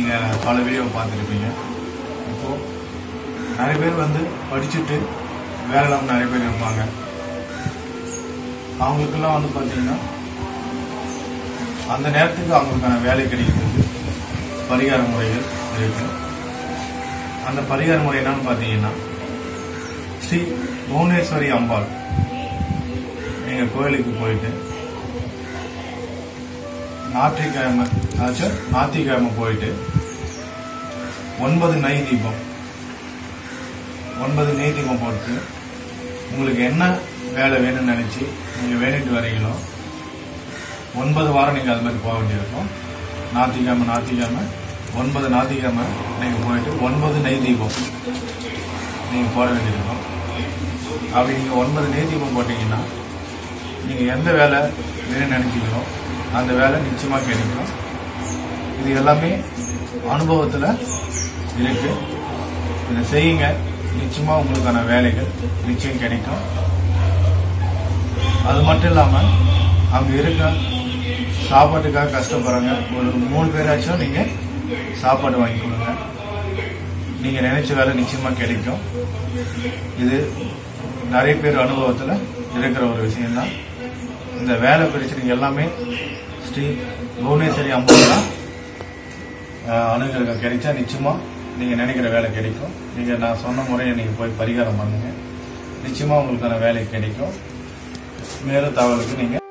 நீங்கள் பல வீடியோ பார்த்துருப்பீங்க இப்போது நிறைய பேர் வந்து படிச்சுட்டு வேலை இல்லாமல் நிறைய பேர் இருப்பாங்க அவங்களுக்கெல்லாம் வந்து பார்த்தீங்கன்னா அந்த நேரத்துக்கு அவங்களுக்கான வேலை கிடைக்கிறதுக்கு பரிகார முறைகள் இருக்கு அந்த பரிகார முறை என்னன்னு பார்த்தீங்கன்னா ஸ்ரீ புவனேஸ்வரி அம்பாள் நீங்கள் கோயிலுக்கு போயிட்டு ஞாயிற்றுக்கிழமை அதாச்சும் ஞாயிற்றுக்கிழமை போயிட்டு ஒன்பது நெய் தீபம் ஒன்பது நெய் தீபம் போட்டு உங்களுக்கு என்ன வேலை வேணும்னு நினச்சி நீங்கள் வேணிட்டு வரீங்களோ ஒன்பது வாரம் நீங்கள் அது மாதிரி போக வேண்டியிருக்கும் ஞாயிற்றுக்கிழமை ஞாயிற்றுக்கிழமை ஒன்பது ஞாயிற்றுக்கிழமை நீங்கள் போயிட்டு ஒன்பது நெய் தீபம் நீங்கள் போட வேண்டியிருக்கும் அப்படி நீங்கள் ஒன்பது நெய் தீபம் போட்டிங்கன்னா நீங்கள் எந்த வேலை வேணும்னு நினைச்சீங்களோ அந்த வேலை நிச்சயமாக கிடைக்கும் இது எல்லாமே அனுபவத்தில் இருக்கு இதை செய்யுங்க நிச்சயமாக உங்களுக்கான வேலைகள் நிச்சயம் கிடைக்கும் அது மட்டும் இல்லாமல் அங்கே இருக்க சாப்பாட்டுக்காக கஷ்டப்படுறாங்க ஒரு மூணு பேராச்சும் நீங்கள் சாப்பாடு வாங்கி கொடுங்க நீங்கள் நினைச்ச வேலை நிச்சயமாக கிடைக்கும் இது நிறைய பேர் அனுபவத்தில் இருக்கிற ஒரு விஷயம்தான் இந்த வேலை பிரச்சனை எல்லாமே ஸ்ரீ புவனேஸ்வரி அம்மா தான் அணுகிறது கிடைச்சா நிச்சயமா நீங்க நினைக்கிற வேலை கிடைக்கும் நீங்க நான் சொன்ன முறையை நீங்க போய் பரிகாரம் பண்ணுங்க நிச்சயமா உங்களுக்கான வேலை கிடைக்கும் மேலும் தகவலுக்கு நீங்க